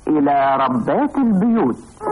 إلى ربات البيوت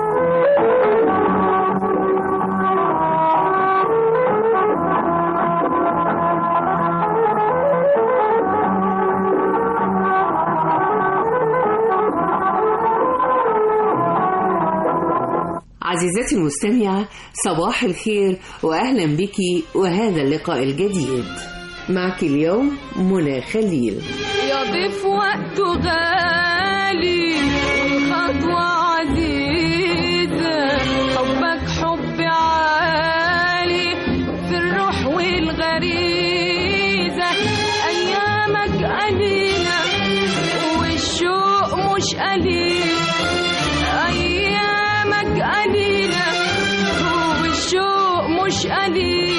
عزيزتي المستمعة صباح الخير وأهلا بك وهذا اللقاء الجديد معك اليوم منى خليل يضيف وقته غالي والخطوة عزيزة حبك حب عالي في الروح والغريزة أيامك قليلة والشوق مش قليل أيامك قليلة والشوق مش قليل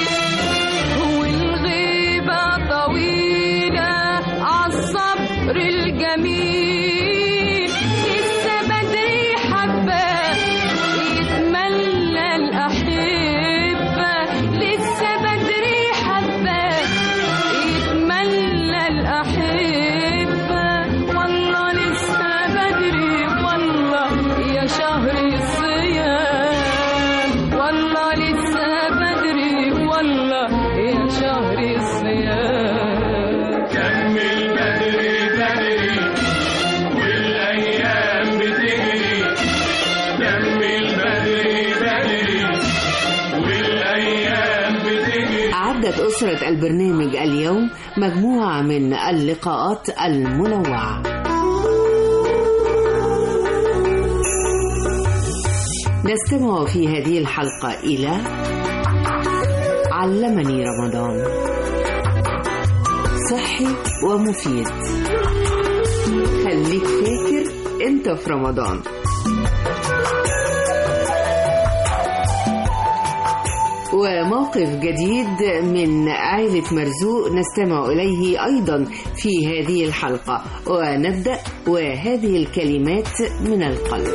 والغيبة طويلة عالصبر الجميل لسه بدري حبة يتملى الأحبة لسه بدري حبة يتملى الأحبة والله لسه بدري والله يا شهر الصيام والله لسه بدري والله يا شهر الصيام كمل بدري بدري والايام بتجري كمل بدري بدري والايام بتجري أعدت أسرة البرنامج اليوم مجموعة من اللقاءات المنوعة نستمع في هذه الحلقة إلى علمني رمضان صحي ومفيد خليك فاكر انت في رمضان وموقف جديد من عائلة مرزوق نستمع إليه أيضا في هذه الحلقة ونبدأ وهذه الكلمات من القلب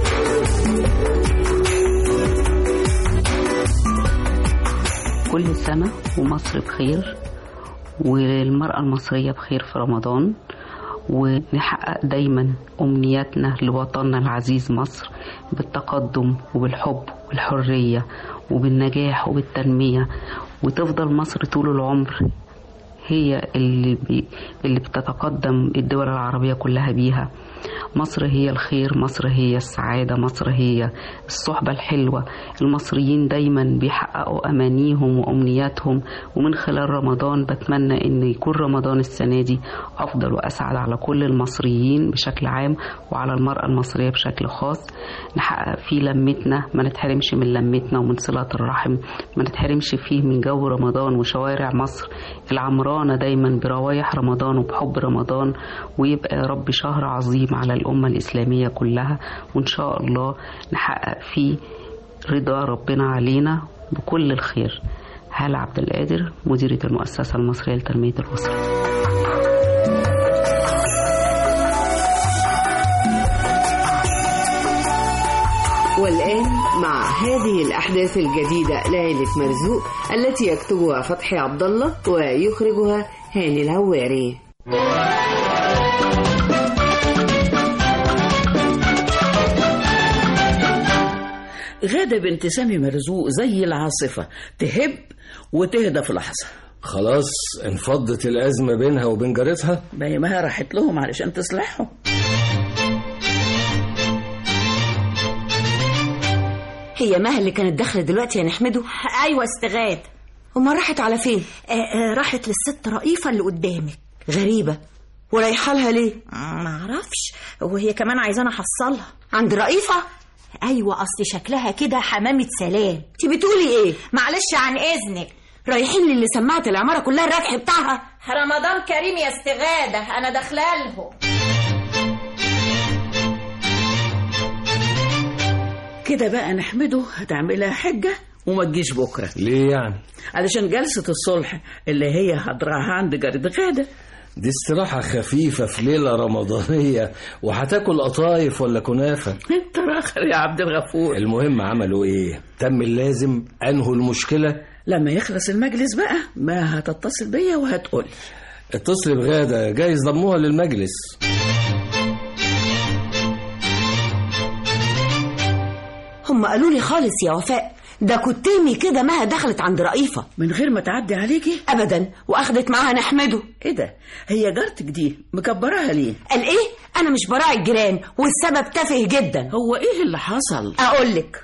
كل سنة ومصر بخير والمرأة المصرية بخير في رمضان ونحقق دايما أمنياتنا لوطننا العزيز مصر بالتقدم وبالحب والحرية وبالنجاح وبالتنمية وتفضل مصر طول العمر هي اللي بي اللي بتتقدم الدول العربية كلها بيها مصر هي الخير مصر هي السعادة مصر هي الصحبة الحلوة المصريين دايما بيحققوا أمانيهم وأمنياتهم ومن خلال رمضان بتمنى أن يكون رمضان السنة دي أفضل وأسعد على كل المصريين بشكل عام وعلى المرأة المصرية بشكل خاص نحقق فيه لمتنا ما نتحرمش من لمتنا ومن صلة الرحم ما نتحرمش فيه من جو رمضان وشوارع مصر العمرانة دايما بروايح رمضان وبحب رمضان ويبقى يا رب شهر عظيم على الأمة الإسلامية كلها وإن شاء الله نحقق فيه رضا ربنا علينا بكل الخير هالة عبد القادر مديرة المؤسسة المصرية لتنمية الأسرة والآن مع هذه الأحداث الجديدة لعائلة مرزوق التي يكتبها فتحي عبد الله ويخرجها هاني الهواري غادة بنت سامي مرزوق زي العاصفة تهب وتهدى في لحظة خلاص انفضت الأزمة بينها وبين جارتها ما راحت لهم علشان تصلحهم هي مها اللي كانت داخله دلوقتي يا نحمده ايوه استغاث امال راحت على فين آه آه راحت للست رئيفه اللي قدامك غريبه ورايحه لها ليه ما اعرفش وهي كمان عايزاني احصلها عند رئيفه ايوه اصل شكلها كده حمامه سلام انت بتقولي ايه معلش عن اذنك رايحين للي سمعت العماره كلها الربح بتاعها رمضان كريم يا استغاثه انا داخله لهم كده بقى نحمده هتعملها حجة وما تجيش بكرة ليه يعني علشان جلسة الصلح اللي هي هدراها عند جارة غادة دي استراحة خفيفة في ليلة رمضانية وهتاكل قطايف ولا كنافة انت راخر يا عبد الغفور المهم عملوا ايه تم اللازم انهوا المشكلة لما يخلص المجلس بقى ما هتتصل بيا وهتقول اتصل بغادة جايز ضموها للمجلس هم قالوا لي خالص يا وفاء ده كتيمي كده مها دخلت عند رئيفة من غير ما تعدي عليكي ابدا واخدت معاها نحمده ايه ده هي جارتك دي مكبراها ليه قال ايه انا مش براعي الجيران والسبب تافه جدا هو ايه اللي حصل اقول لك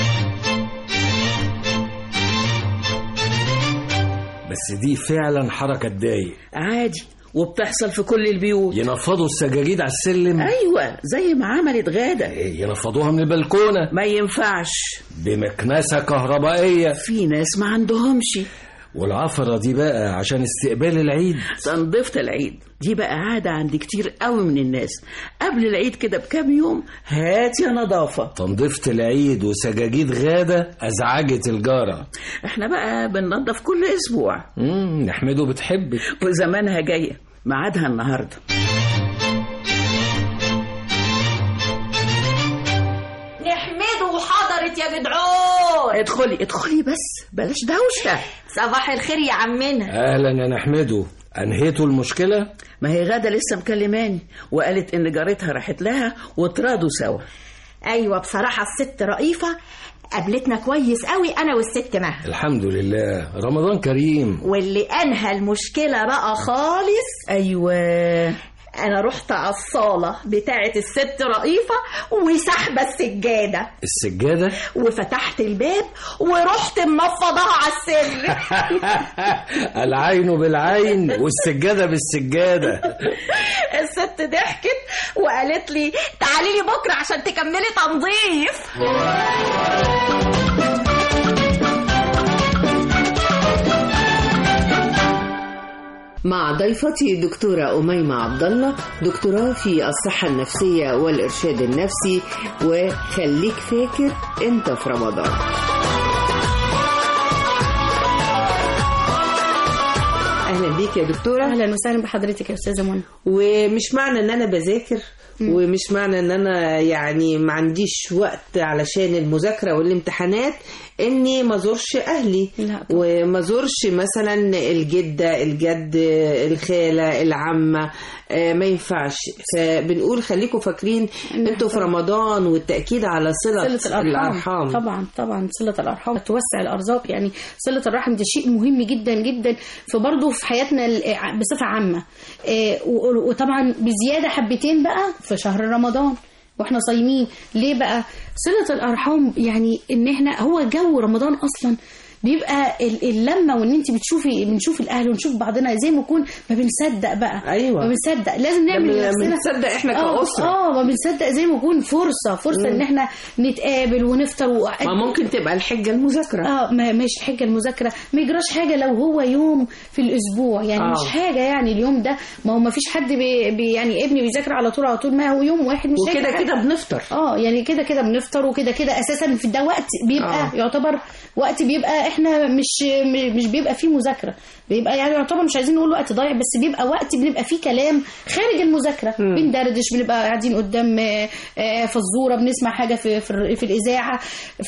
بس دي فعلا حركة تضايق عادي وبتحصل في كل البيوت ينفضوا السجاجيد على السلم ايوه زي ما عملت غاده إيه، ينفضوها من البلكونة ما ينفعش بمكنسة كهربائية في ناس ما عندهمش والعفرة دي بقى عشان استقبال العيد تنظيفة العيد دي بقى عادة عند كتير قوي من الناس قبل العيد كده بكام يوم هات يا نظافة تنظيفة العيد وسجاجيد غادة أزعجت الجارة احنا بقى بننظف كل اسبوع مم، نحمده بتحبك وزمانها جاية ميعادها النهاردة نحمده حضرت يا جدعون ادخلي ادخلي بس بلاش دوشة صباح الخير يا عمنا أهلا يا نحمده أنهيتوا المشكلة؟ ما هي غادة لسه مكلماني وقالت ان جارتها راحت لها وترادوا سوا ايوه بصراحه الست رئيفه قابلتنا كويس قوي انا والست مها الحمد لله رمضان كريم واللي انهى المشكله بقى خالص ايوه انا رحت على الصاله بتاعه الست رئيفه وسحبه السجاده السجادة وفتحت الباب ورحت منفضاها على السر العين بالعين والسجادة بالسجادة الست ضحكت وقالت لي تعالي لي بكره عشان تكملي تنظيف مع ضيفتي دكتورة أميمة عبد الله دكتوراه في الصحة النفسية والإرشاد النفسي وخليك فاكر أنت في رمضان أهلا بيك يا دكتورة اهلا وسهلا بحضرتك يا استاذه منى ومش معنى ان انا بذاكر ومش معنى ان انا يعني ما عنديش وقت علشان المذاكره والامتحانات اني ما زورش اهلي لا طبعا. وما زورش مثلا الجده الجد الخاله العمه آه، ما ينفعش فبنقول خليكم فاكرين انتوا في رمضان والتاكيد على صله, صلة الأرحام. طبعا طبعا صلة الأرحام توسع الأرزاق يعني صلة الرحم ده شيء مهم جدا جدا فبرضه في حياتنا ال- بصفة عامة آه، و- وطبعا بزيادة حبتين بقى في شهر رمضان واحنا صايمين ليه بقى صلة الأرحام يعني ان احنا هو جو رمضان أصلا بيبقى ال- اللمه وان انت بتشوفي بنشوف الاهل ونشوف بعضنا زي ما نكون ما بنصدق بقى أيوة. ما بنصدق لازم نعمل لما لنفسنا بنصدق إحنا آه، كأسرة. اه ما بنصدق زي ما يكون فرصه فرصه ان احنا نتقابل ونفطر و... ما ممكن تبقى الحجه المذاكره اه ما مش حاجه المذاكره ما يجراش حاجه لو هو يوم في الاسبوع يعني آه. آه. مش حاجه يعني اليوم ده ما هو ما فيش حد بي بي يعني ابني بيذاكر على طول على طول ما هو يوم واحد مش وكده هيبقى كده حاجة. بنفطر اه يعني كده كده بنفطر وكده كده اساسا في ده وقت بيبقى آه. آه. يعتبر وقت بيبقى احنا مش م- مش بيبقى فيه مذاكره بيبقى يعني يعتبر مش عايزين نقول وقت ضايع بس بيبقى وقت بنبقى فيه كلام خارج المذاكره بندردش بنبقى قاعدين قدام آه، آه، فزوره بنسمع حاجه في في, ال- في الاذاعه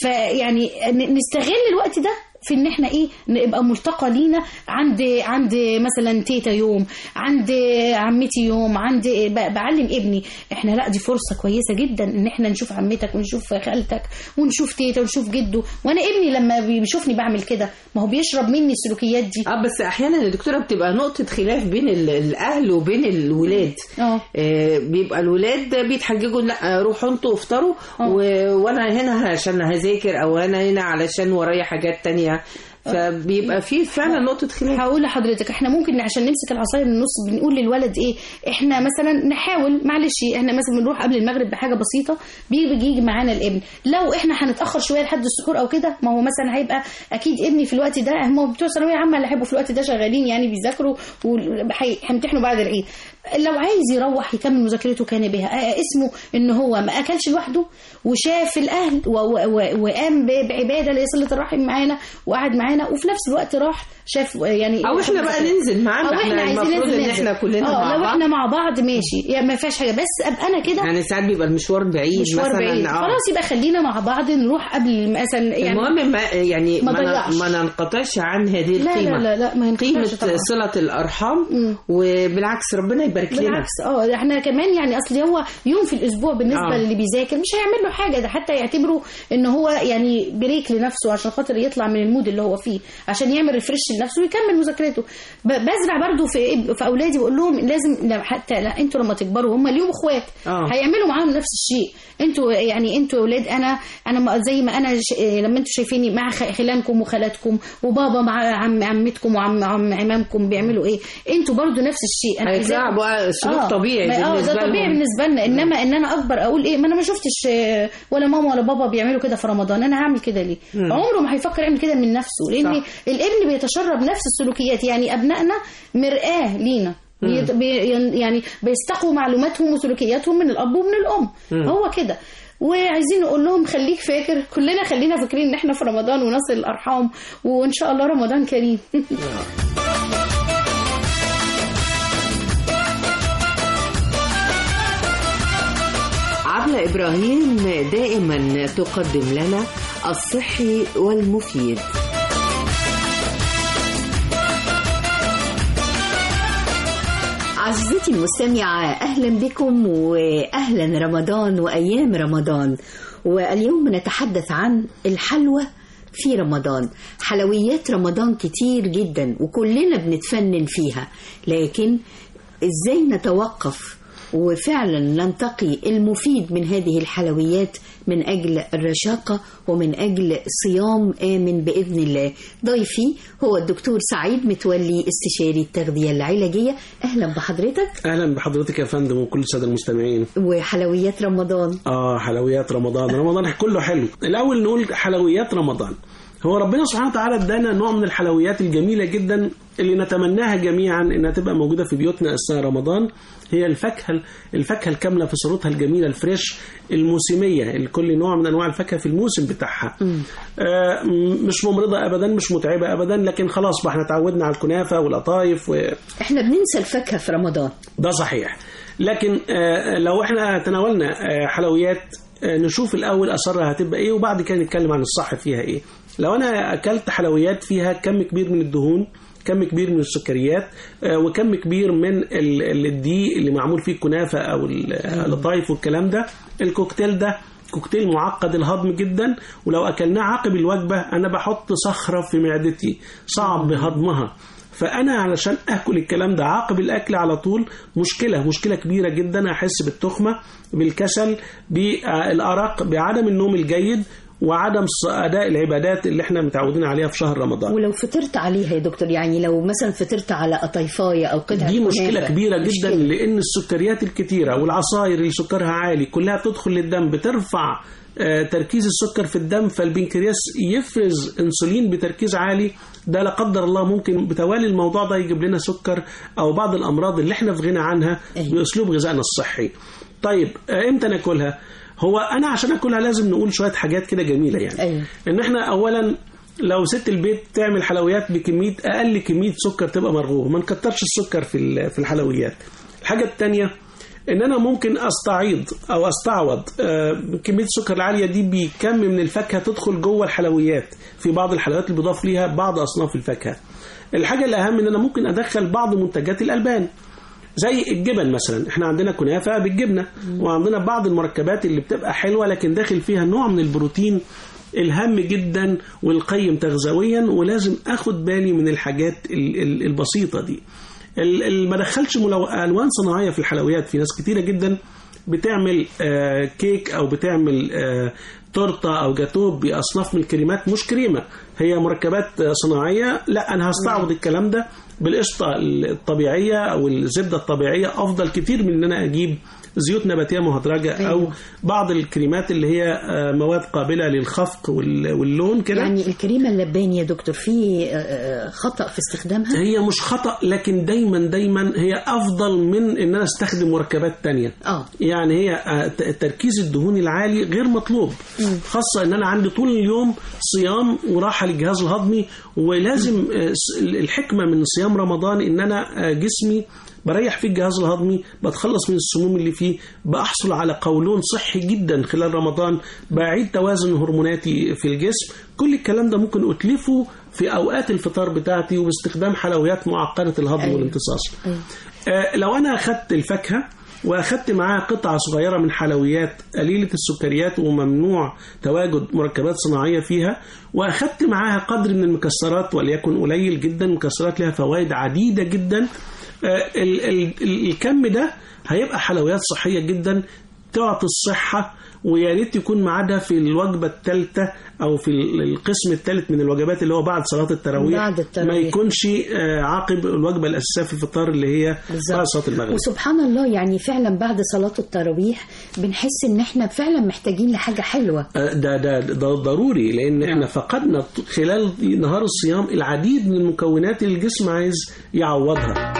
فيعني ن- نستغل الوقت ده في ان احنا ايه نبقى ملتقى لينا عند عند مثلا تيتا يوم عند عمتي يوم عند ب- بعلم ابني احنا لا دي فرصه كويسه جدا ان احنا نشوف عمتك ونشوف خالتك ونشوف تيتا ونشوف جده وانا ابني لما بيشوفني بعمل كده ما هو بيشرب مني السلوكيات دي اه بس احيانا يا دكتوره بتبقى نقطه خلاف بين ال- الاهل وبين الولاد اه آه، بيبقى الولاد بيتحججوا لا روحوا انتوا افطروا و... وانا هنا عشان هذاكر او انا هنا علشان ورايا حاجات تانية فبيبقى في فعلا نقطه خلاف هقول لحضرتك احنا ممكن عشان نمسك العصايه من النص بنقول للولد ايه احنا مثلا نحاول معلش احنا مثلا بنروح قبل المغرب بحاجه بسيطه بيجي بيجي يجي معانا الابن لو احنا هنتاخر شويه لحد السحور او كده ما هو مثلا هيبقى اكيد ابني في الوقت ده هم بتوع ثانويه عامه اللي هيبقوا في الوقت ده شغالين يعني بيذاكروا وهيمتحنوا بعد العيد لو عايز يروح يكمل مذاكرته كان بها آه، اسمه ان هو ما اكلش لوحده وشاف الاهل و- و- و- وقام ب- بعباده اللي هي صله الرحم معانا وقعد معانا وفي نفس الوقت راح شاف يعني او احنا بقى ننزل معانا او احنا احنا عايزين المفروض ننزل ان ننزل. احنا كلنا اه مع لو بعض احنا مع بعض ماشي يعني ما فيهاش حاجه بس ابقى انا كده يعني ساعات بيبقى المشوار بعيد مشوار مثلا بعيد آه. خلاص يبقى خلينا مع بعض نروح قبل مثلا يعني المهم ما يعني ما ما, ن- ضيعش. ما ننقطعش عن هذه لا القيمه لا لا لا ما قيمة ينفعش طبعا صلة الأرحام وبالعكس ربنا يبارك لنا بالعكس اه احنا كمان يعني اصل هو يوم في الاسبوع بالنسبه آه. آه. للي بيذاكر مش هيعمل له حاجه ده حتى يعتبره ان هو يعني بريك لنفسه عشان خاطر يطلع من المود اللي هو فيه عشان يعمل ريفرش لنفسه ويكمل مذاكرته ب- بزرع برضو في في اولادي بقول لهم لازم لا حتى لا انتوا لما تكبروا هم اليوم اخوات آه. هيعملوا معاهم نفس الشيء انتوا يعني انتوا اولاد انا انا ما- زي ما انا ش... لما انتوا شايفيني مع خ- خلانكم وخالاتكم وبابا مع عم عمتكم وعم عم عمامكم بيعملوا ايه انتوا برضو نفس الشيء انا هيطلعوا عايزاكم- بقى سلوك طبيعي ما- اه بالنسبة ده طبيعي لهم. بالنسبه لنا انما ان انا اكبر اقول ايه ما انا ما شفتش آه، ولا ماما ولا بابا بيعملوا كده في رمضان انا هعمل كده ليه مم. عمره ما هيفكر يعمل كده من نفسه لان صح. الابن بيتشرب نفس السلوكيات يعني ابنائنا مرآة لينا بي- بي- يعني بيستقوا معلوماتهم وسلوكياتهم من الاب ومن الام مم. هو كده وعايزين نقول لهم خليك فاكر كلنا خلينا فاكرين ان احنا في رمضان ونصل الارحام وان شاء الله رمضان كريم عبلة إبراهيم دائما تقدم لنا الصحي والمفيد عزيزتي المستمعة أهلا بكم وأهلا رمضان وأيام رمضان واليوم نتحدث عن الحلوى في رمضان حلويات رمضان كتير جدا وكلنا بنتفنن فيها لكن ازاي نتوقف وفعلا ننتقي المفيد من هذه الحلويات من أجل الرشاقة ومن أجل صيام آمن بإذن الله ضيفي هو الدكتور سعيد متولي استشاري التغذية العلاجية أهلا بحضرتك اهلا بحضرتك يا فندم وكل الساده المستمعين وحلويات رمضان اه حلويات رمضان رمضان كله حلو الاول نقول حلويات رمضان هو ربنا سبحانه وتعالى ادانا نوع من الحلويات الجميله جدا اللي نتمناها جميعا انها تبقى موجوده في بيوتنا اثناء رمضان هي الفاكهه الفاكهه الكامله في صورتها الجميله الفريش الموسميه كل نوع من انواع الفاكهه في الموسم بتاعها آه م- مش ممرضه ابدا مش متعبه ابدا لكن خلاص بقى احنا اتعودنا على الكنافه والقطايف و... احنا بننسى الفاكهة في رمضان ده صحيح لكن آه، لو احنا تناولنا آه، حلويات آه، نشوف الاول اثرها هتبقى ايه وبعد كده نتكلم عن الصح فيها ايه لو انا اكلت حلويات فيها كم كبير من الدهون كم كبير من السكريات آه، وكم كبير من ال- ال- الدقيق اللي معمول فيه الكنافه او ال- القطايف والكلام ده الكوكتيل ده كوكتيل معقد الهضم جدا ولو اكلناه عقب الوجبه انا بحط صخره في معدتي صعب هضمها فانا علشان اكل الكلام ده عقب الاكل على طول مشكله مشكله كبيره جدا احس بالتخمه بالكسل بالارق بعدم النوم الجيد وعدم ص- اداء العبادات اللي احنا متعودين عليها في شهر رمضان ولو فطرت عليها يا دكتور يعني لو مثلا فطرت على قطيفاية أو قطعة دي مشكلة كنافة، كبيرة جدا مشكلة. لأن السكريات الكتيرة والعصائر اللي سكرها عالي كلها بتدخل للدم بترفع آه، تركيز السكر في الدم فالبنكرياس يفرز انسولين بتركيز عالي ده لا قدر الله ممكن بتوالي الموضوع ده يجيب لنا سكر او بعض الامراض اللي احنا في غنى عنها باسلوب غذائنا الصحي. طيب آه، امتى ناكلها؟ هو انا عشان اكلها لازم نقول شويه حاجات كده جميله يعني. أيوة. ان احنا اولا لو ست البيت تعمل حلويات بكميه اقل كميه سكر تبقى مرغوبه ما نكترش السكر في ال- في الحلويات الحاجه الثانيه ان انا ممكن استعيض او استعوض آه، كميه السكر العاليه دي بكم من الفاكهه تدخل جوه الحلويات في بعض الحلويات اللي بيضاف ليها بعض اصناف الفاكهه الحاجه الاهم ان انا ممكن ادخل بعض منتجات الالبان زي الجبن مثلا احنا عندنا كنافه بالجبنه وعندنا بعض المركبات اللي بتبقى حلوه لكن داخل فيها نوع من البروتين الهام جدا والقيم تغذويا ولازم اخد بالي من الحاجات ال- ال- البسيطه دي ال- ال- ما دخلش ملو... الوان صناعيه في الحلويات في ناس كتيره جدا بتعمل آه، كيك او بتعمل آه، تورته او جاتوه باصناف من الكريمات مش كريمه هي مركبات آه، صناعيه لا انا هستعوض الكلام ده بالقشطه الطبيعيه او الزبده الطبيعيه افضل كتير من ان انا اجيب زيوت نباتيه مهدرجه او بعض الكريمات اللي هي آه، مواد قابله للخفق وال- واللون كده يعني الكريمة اللباني يا دكتور في آه، آه، خطأ في استخدامها هي مش خطأ لكن دايما دايما هي أفضل من إن أنا أستخدم مركبات تانية اه يعني هي آه، ت- تركيز الدهون العالي غير مطلوب خاصة إن أنا عندي طول اليوم صيام وراحة للجهاز الهضمي ولازم آه، س- الحكمة من صيام رمضان إن أنا آه، جسمي بريح فيه الجهاز الهضمي بتخلص من السموم اللي فيه بحصل على قولون صحي جدا خلال رمضان بعيد توازن هرموناتي في الجسم كل الكلام ده ممكن أتلفه في أوقات الفطار بتاعتي وباستخدام حلويات معقدة الهضم أيوة. والامتصاص أيوة. آه، لو انا اخدت الفاكهه واخدت معاها قطعه صغيره من حلويات قليله السكريات وممنوع تواجد مركبات صناعيه فيها واخدت معاها قدر من المكسرات وليكن قليل جدا المكسرات لها فوائد عديده جدا آه، ال- ال- ال- الكم ده هيبقى حلويات صحيه جدا تعطي الصحه ويا ريت يكون ميعادها في الوجبه الثالثه او في ال- القسم الثالث من الوجبات اللي هو بعد صلاه التراويح بعد التراويح. ما يكونش آه، عقب الوجبه الاساسيه في الفطار اللي هي بعد صلاه المغرب وسبحان الله يعني فعلا بعد صلاة التراويح بنحس ان احنا فعلا محتاجين لحاجة حلوة ده ده ده ضروري لان احنا فقدنا خلال نهار الصيام العديد من المكونات اللي الجسم عايز يعوضها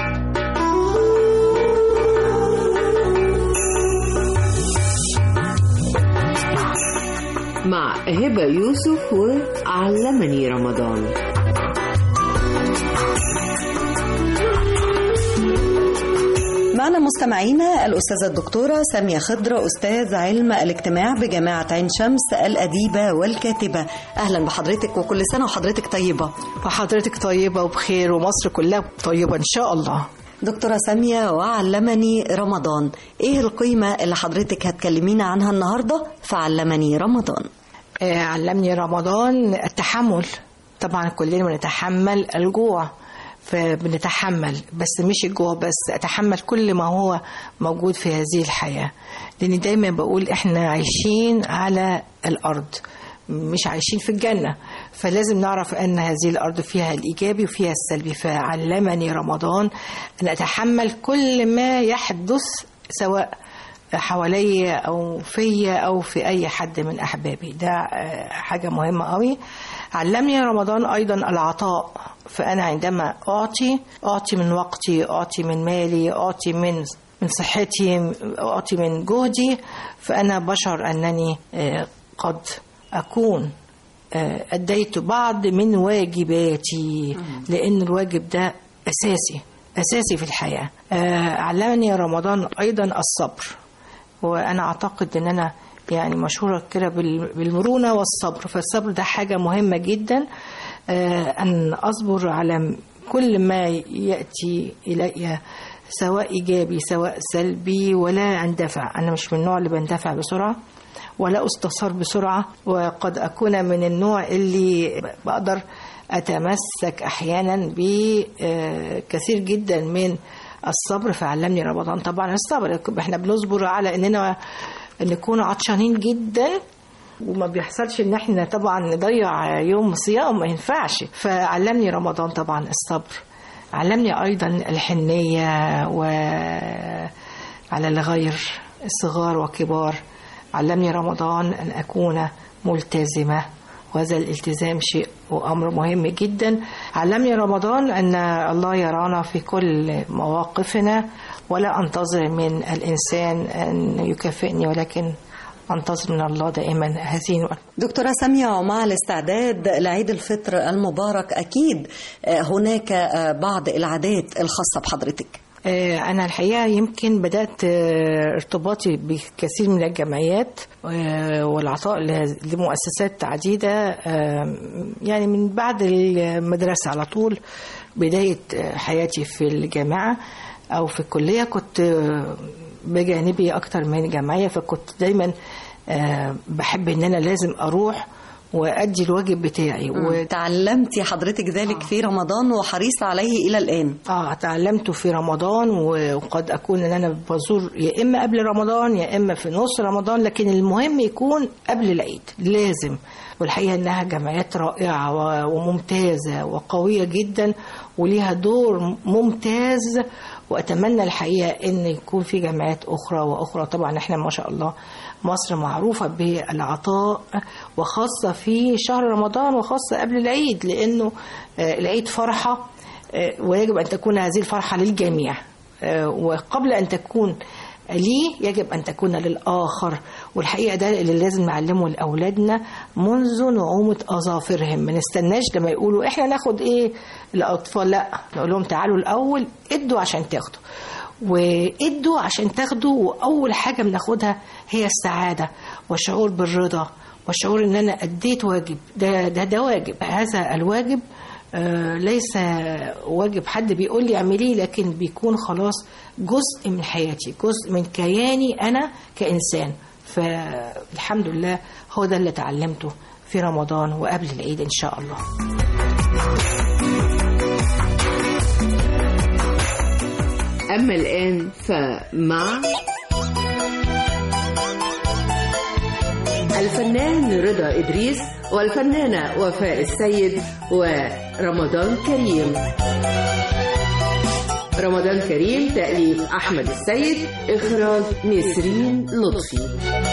مع هبة يوسف وعلمني رمضان معنا مستمعينا الأستاذة الدكتورة سامية خضرة أستاذ علم الاجتماع بجامعة عين شمس الأديبة والكاتبة أهلا بحضرتك وكل سنة وحضرتك طيبة وحضرتك طيبة وبخير ومصر كلها طيبة إن شاء الله دكتورة سامية وعلمني رمضان إيه القيمة اللي حضرتك هتكلمينا عنها النهاردة فعلمني رمضان آه، علمني رمضان التحمل طبعا كلنا بنتحمل الجوع فبنتحمل بس مش الجوع بس اتحمل كل ما هو موجود في هذه الحياة لان دايما بقول احنا عايشين على الارض مش عايشين في الجنة فلازم نعرف أن هذه الأرض فيها الإيجابي وفيها السلبي فعلمني رمضان أن أتحمل كل ما يحدث سواء حواليا أو فيا أو في أي حد من أحبابي ده آه، حاجة مهمة قوي علمني رمضان أيضا العطاء فأنا عندما أعطي أعطي من وقتي أعطي من مالي أعطي من من صحتي أعطي من جهدي فأنا بشعر أنني آه، قد أكون آه، أديت بعض من واجباتي لأن الواجب ده أساسي أساسي في الحياة آه، علمني رمضان أيضا الصبر وأنا أعتقد أن أنا يعني مشهورة كده بال- بالمرونة والصبر فالصبر ده حاجة مهمة جدا آه، أن أصبر على كل ما يأتي إلي سواء إيجابي سواء سلبي ولا أندفع أنا مش من النوع اللي بندفع بسرعة ولا استثار بسرعة وقد أكون من النوع اللي بقدر أتمسك أحيانا بكثير جدا من الصبر فعلمني رمضان طبعا الصبر احنا بنصبر على اننا نكون عطشانين جدا وما بيحصلش ان احنا طبعا نضيع يوم صيام ما ينفعش فعلمني رمضان طبعا الصبر علمني ايضا الحنيه وعلى الغير الصغار وكبار علمني رمضان ان اكون ملتزمه وهذا الالتزام شيء وامر مهم جدا علمني رمضان ان الله يرانا في كل مواقفنا ولا انتظر من الانسان ان يكافئني ولكن انتظر من الله دائما هذه الوقت. دكتورة سامية ومع الاستعداد لعيد الفطر المبارك أكيد آه، هناك آه، بعض العادات الخاصة بحضرتك آه، أنا الحقيقة يمكن بدأت آه، ارتباطي بكثير من الجمعيات آه، والعطاء ل- لمؤسسات عديدة آه، يعني من بعد المدرسة على طول بداية آه، حياتي في الجامعة أو في الكلية كنت آه، بجانبي أكتر من جمعية فكنت دايما آه، بحب إن أنا لازم أروح وأدي الواجب بتاعي و... تعلمتي حضرتك ذلك في رمضان وحريصة عليه إلى الآن اه تعلمته في رمضان وقد اكون ان انا بزور يا اما قبل رمضان يا اما في نص رمضان لكن المهم يكون قبل العيد لازم والحقيقه انها جمعيات رائعه و- وممتازه وقويه جدا وليها دور ممتاز واتمنى الحقيقه ان يكون في جمعيات اخرى واخرى طبعا احنا ما شاء الله مصر معروفه بالعطاء وخاصه في شهر رمضان وخاصه قبل العيد لانه آه، العيد فرحه آه، ويجب أن تكون هذه الفرحة للجميع آه، وقبل أن تكون لي يجب أن تكون للآخر والحقيقة ده اللي لازم نعلمه لأولادنا منذ نعومة أظافرهم ما نستناش لما يقولوا إحنا ناخد إيه الأطفال لا نقول لهم تعالوا الأول ادوا عشان تاخدوا وادوا عشان تاخدوا وأول حاجة بناخدها هي السعادة والشعور بالرضا والشعور ان انا اديت واجب ده ده ده واجب هذا الواجب آه، ليس واجب حد بيقول لي اعمليه لكن بيكون خلاص جزء من حياتي جزء من كياني انا كانسان فالحمد لله هو ده اللي اتعلمته في رمضان وقبل العيد ان شاء الله أما الآن فمع الفنان رضا إدريس والفنانة وفاء السيد ورمضان كريم رمضان كريم تأليف أحمد السيد إخراج نسرين لطفي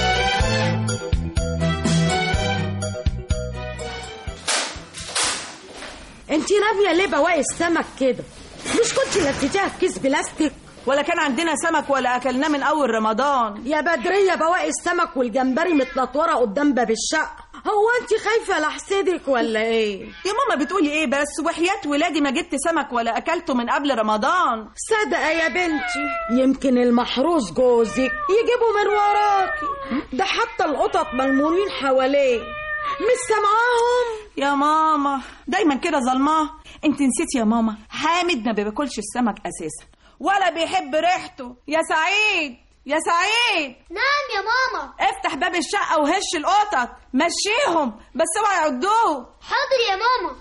انت راميه ليه بواقي السمك كده مش كنت لفيتيها في كيس بلاستيك ولا كان عندنا سمك ولا اكلناه من اول رمضان يا بدريه بواقي السمك والجمبري متنطوره قدام باب الشقه هو انت خايفه لحسدك ولا ايه يا ماما بتقولي ايه بس وحياة ولادي ما جبت سمك ولا اكلته من قبل رمضان صدقه يا بنتي يمكن المحروس جوزك يجيبه من وراكي ده حتى القطط ملمومين حواليه مش سامعاهم يا ماما دايما كده ظلماه انت نسيتي يا ماما حامد ما بياكلش السمك اساسا ولا بيحب ريحته يا سعيد يا سعيد نعم يا ماما افتح باب الشقة وهش القطط مشيهم بس اوعى يعضوه حاضر يا ماما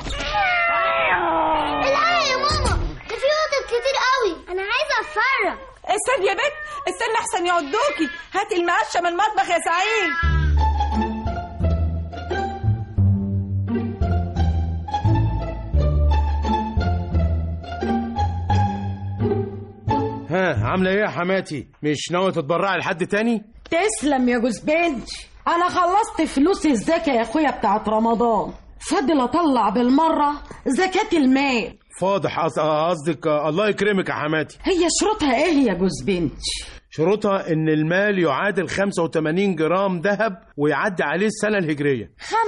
الحق يا ماما ده في قطط كتير قوي انا عايزه اتفرج استني يا بنت استني احسن يعضوكي هاتي المقشه من المطبخ يا سعيد ها عامله ايه يا حماتي مش ناويه تتبرعي لحد تاني تسلم يا جوز بنتي انا خلصت فلوس الزكاه يا اخويا بتاعت رمضان فاضل اطلع بالمره زكاه المال فاضح قص- قصدك آه، الله يكرمك يا حماتي هي شروطها ايه يا جوز بنتي شروطها ان المال يعادل 85 جرام ذهب ويعدي عليه السنه الهجريه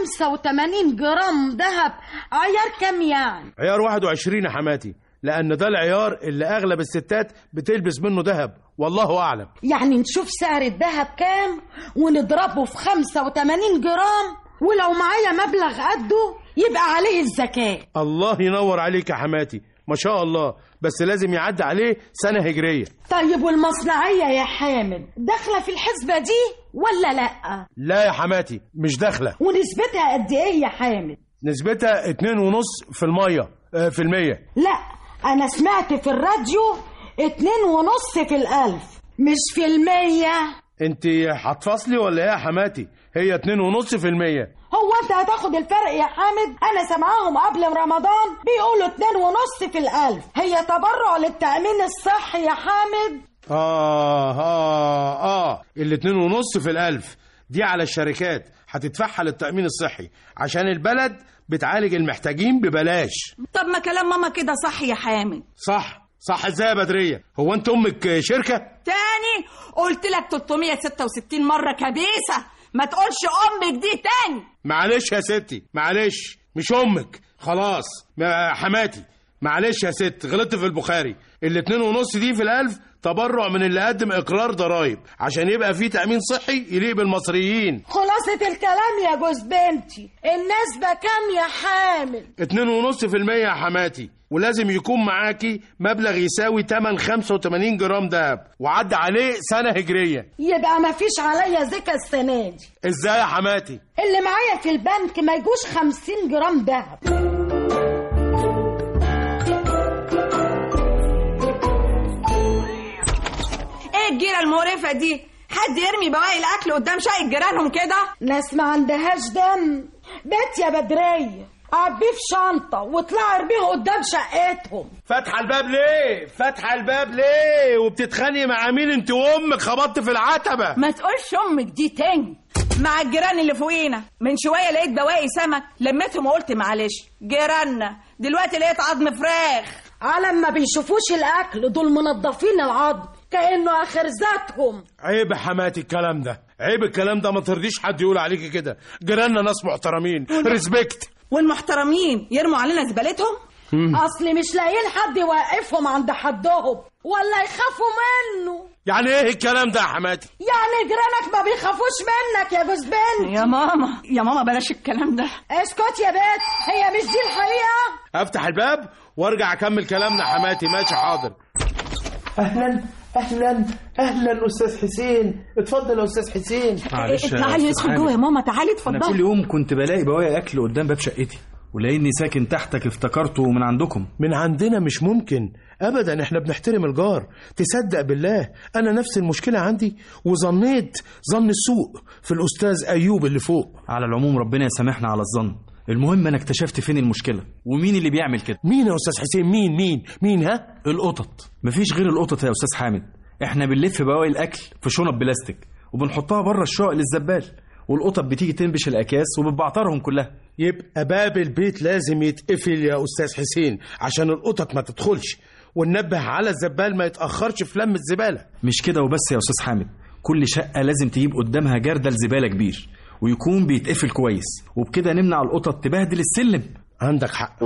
85 جرام ذهب عيار كام يعني عيار 21 يا حماتي لان ده العيار اللي اغلب الستات بتلبس منه ذهب والله اعلم يعني نشوف سعر الذهب كام ونضربه في 85 جرام ولو معايا مبلغ قده يبقى عليه الزكاة الله ينور عليك يا حماتي ما شاء الله بس لازم يعدي عليه سنه هجريه طيب والمصنعية يا حامد داخلة في الحسبة دي ولا لأ لا يا حماتي مش داخله ونسبتها قد ايه يا حامد نسبتها اتنين ونص في الميه آه، في المية لا انا سمعت في الراديو اتنين ونص في الالف مش في المية انت هتفصلي ولا ايه يا حماتي هي اتنين ونص في المية هو انت هتاخد الفرق يا حامد انا سامعاهم قبل رمضان بيقولوا اتنين ونص في الالف هي تبرع للتأمين الصحي يا حامد اه اه اه الاتنين ونص في الالف دي على الشركات هتدفعها للتأمين الصحي عشان البلد بتعالج المحتاجين ببلاش طب ما كلام ماما كده صح يا حامد صح صح ازاي يا بدرية هو انت امك شركة تاني قلت لك 366 مرة كبيسة ما تقولش امك دي تاني معلش يا ستي معلش مش امك خلاص ما- حماتي معلش يا ست غلطت في البخاري الاتنين ونص دي في الالف تبرع من اللي قدم اقرار ضرائب عشان يبقى في تأمين صحي يليق بالمصريين خلاصة الكلام يا جوز بنتي النسبة كام يا حامد اتنين ونص في المية يا حماتي ولازم يكون معاكي مبلغ يساوي تمن 85 جرام دهب وعدى عليه سنة هجرية يبقى ما فيش عليا زكاة السنة دي ازاي يا حماتي اللي معايا في البنك ما يجوش 50 جرام دهب ايه الجيرة المقرفة دي حد يرمي بواقي الاكل قدام شقة جيرانهم كده ناس ما عندهاش دم بيت يا بدرية عبيه في شنطة واطلعي ارميه قدام شقتهم فاتحة الباب ليه فاتحة الباب ليه وبتتخانقي مع مين انت وامك خبطت في العتبة ما تقولش امك دي تاني مع الجيران اللي فوقينا من شويه لقيت بواقي سمك لميتهم وقلت معلش جيراننا دلوقتي لقيت عظم فراخ على ما بيشوفوش الاكل دول منظفين العظم كانه اخر ذاتهم عيب يا حماتي الكلام ده عيب الكلام ده ما ترضيش حد يقول عليكي كده جيراننا ناس محترمين ريسبكت والمحترمين يرموا علينا زبالتهم اصل مش لاقيين حد يوقفهم عند حدهم ولا يخافوا منه يعني ايه الكلام ده يا حماتي يعني جيرانك ما بيخافوش منك يا جوز بنت يا ماما يا ماما بلاش الكلام ده اسكت يا بنت هي مش دي الحقيقة افتح الباب وارجع اكمل كلامنا يا حماتي ماشي حاضر اهلا اهلا اهلا استاذ حسين اتفضل يا استاذ حسين تعالي ندخل جوه يا ماما تعالي انا اتفضلي كل يوم كنت بلاقي بواقي اكل قدام باب شقتي ولاني ساكن تحتك افتكرته من عندكم من عندنا مش ممكن ابدا احنا بنحترم الجار تصدق بالله انا نفس المشكله عندي وظنيت ظن السوء في الاستاذ ايوب اللي فوق على العموم ربنا يسامحنا على الظن المهم انا اكتشفت فين المشكله ومين اللي بيعمل كده مين يا استاذ حسين مين مين مين ها القطط مفيش غير القطط يا استاذ حامد احنا بنلف بواقي الاكل في شنط بلاستيك وبنحطها بره الشقق للزبال والقطط بتيجي تنبش الاكياس وبتبعترهم كلها يبقى باب البيت لازم يتقفل يا استاذ حسين عشان القطط ما تدخلش وننبه على الزبال ما يتاخرش في لم الزباله مش كده وبس يا استاذ حامد كل شقه لازم تجيب قدامها جردل زباله كبير ويكون بيتقفل كويس وبكده نمنع القطط تبهدل السلم عندك حق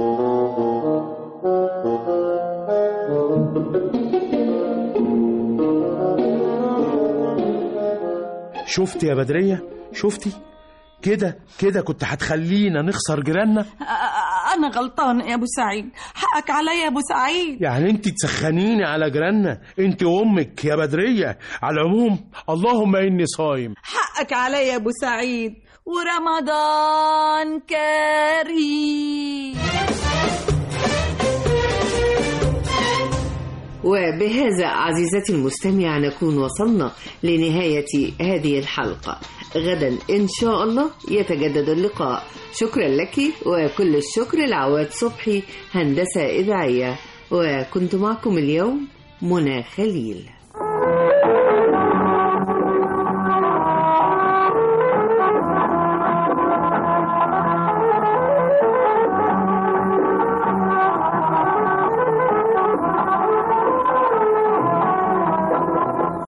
شفت يا بدرية شفتي كده كده كنت هتخلينا نخسر جيراننا أ- انا غلطان يا ابو سعيد حقك عليا يا ابو سعيد يعني انت تسخنيني على جيراننا انت وامك يا بدرية على العموم اللهم اني صايم حقك عليا يا ابو سعيد ورمضان كريم وبهذا عزيزتي المستمعة نكون وصلنا لنهاية هذه الحلقة غدا إن شاء الله يتجدد اللقاء شكرا لك وكل الشكر لعواد صبحي هندسة إذاعية وكنت معكم اليوم منى خليل